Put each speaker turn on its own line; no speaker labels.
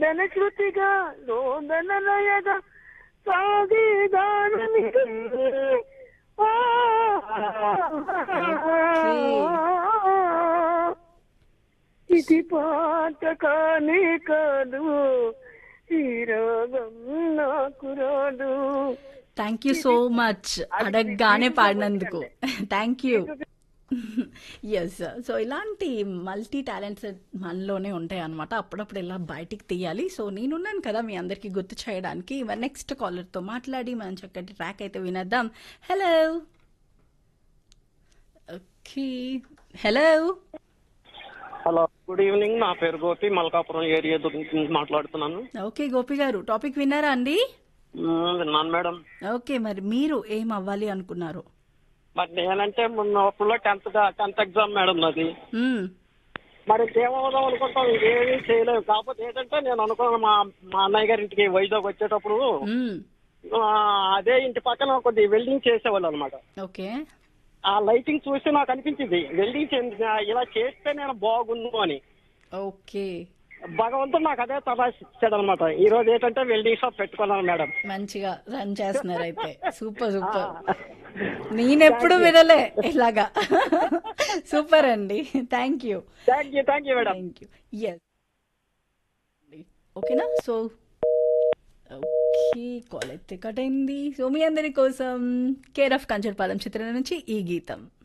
వందన శృతిగా రోదన లయగా సాగేదానని ఇది పాట కానే కాదు ఈ రాగం నాకు రాదు
థ్యాంక్ యూ సో మచ్ అడగగానే పాడినందుకు థ్యాంక్ యూ ఎస్ సో ఇలాంటి మల్టీ టాలెంట్స్ మనలోనే ఉంటాయి అనమాట అప్పుడప్పుడు ఇలా బయటికి తీయాలి సో నేనున్నాను కదా మీ అందరికీ గుర్తు చేయడానికి మరి నెక్స్ట్ కాలర్తో మాట్లాడి మనం చక్కటి ట్రాక్ అయితే వినేద్దాం hello okay hello
hello good evening నా పేరు గోపి మల్కాపురం ఏరియా నుంచి మాట్లాడుతున్నాను
ఓకే గోపి గారు టాపిక్ విన్నారా అండి
మ్మ్, విన్నాను మేడం
ఓకే మరి మీరు ఏం అవ్వాలి అనుకున్నారు
మరి నేనంటే మొన్న అప్పుడు టెన్త్ టెన్త్ ఎగ్జామ్ మేడం నాది
మ్మ్.
మరి ఇంకేమవుదాం అనుకుంటాం ఇంకేమీ చేయలేము కాకపోతే ఏంటంటే నేను అనుకున్నాను మా మా అన్నయ్య గారి ఇంటికి వైజాగ్ వచ్చేటప్పుడు
మ్మ్.
ఆ, అదే ఇంటి పక్కన కొద్ది వెల్డింగ్ చేసేవాళ్ళు అనమాట
ఓకే
ఆ లైటింగ్ చూసి నాకు అనిపించింది వెల్డింగ్ ఇలా చేస్తే నేను బాగుండు అని
ఓకే
భగవంతుడు నాకు అదే తమాష ఇచ్చాడు అనమాట ఈ రోజు ఏంటంటే వెల్డింగ్ షాప్ పెట్టుకున్నాను మేడం
మంచిగా రన్ చేస్తున్నారు అయితే సూపర్ సూపర్ నేనెప్పుడు వినలే ఇలాగా సూపర్ అండి thank you
thank you thank you madam
thank you yes ఓకేనా సో ఓకే కాల్ అయితే కట్ అయింది సో మీ అందరి కోసం కేర్ ఆఫ్ కంచర్పాలెం చిత్రం నుంచి ఈ గీతం